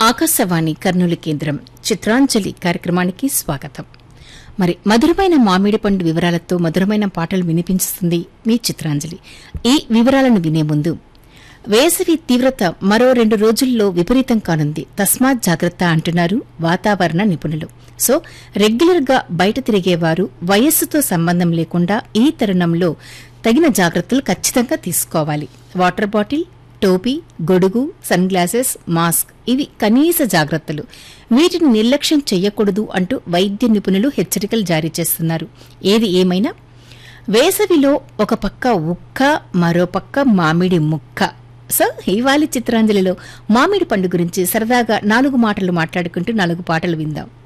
ఆకాశవాణి కర్నూలు కేంద్రం చిత్రాంజలి కార్యక్రమానికి స్వాగతం మరి మధురమైన మామిడి పండు వివరాలతో మధురమైన పాటలు వినిపించుతుంది మీ చిత్రాంజలి ఈ వివరాలను వినే ముందు వేసవి తీవ్రత మరో రెండు రోజుల్లో విపరీతం కానుంది తస్మాత్ జాగ్రత్త అంటున్నారు వాతావరణ నిపుణులు సో రెగ్యులర్ గా బయట తిరిగేవారు వయస్సుతో సంబంధం లేకుండా ఈ తరుణంలో తగిన జాగ్రత్తలు ఖచ్చితంగా తీసుకోవాలి వాటర్ బాటిల్ టోపీ గొడుగు సన్ గ్లాసెస్ మాస్క్ ఇవి కనీస జాగ్రత్తలు వీటిని నిర్లక్ష్యం చేయకూడదు అంటూ వైద్య నిపుణులు హెచ్చరికలు జారీ చేస్తున్నారు ఏది ఏమైనా వేసవిలో ఒక పక్క ఉక్క మరో పక్క మామిడి ముక్క సో ఇవాళ చిత్రాంజలిలో మామిడి పండు గురించి సరదాగా నాలుగు మాటలు మాట్లాడుకుంటూ నాలుగు పాటలు విందాం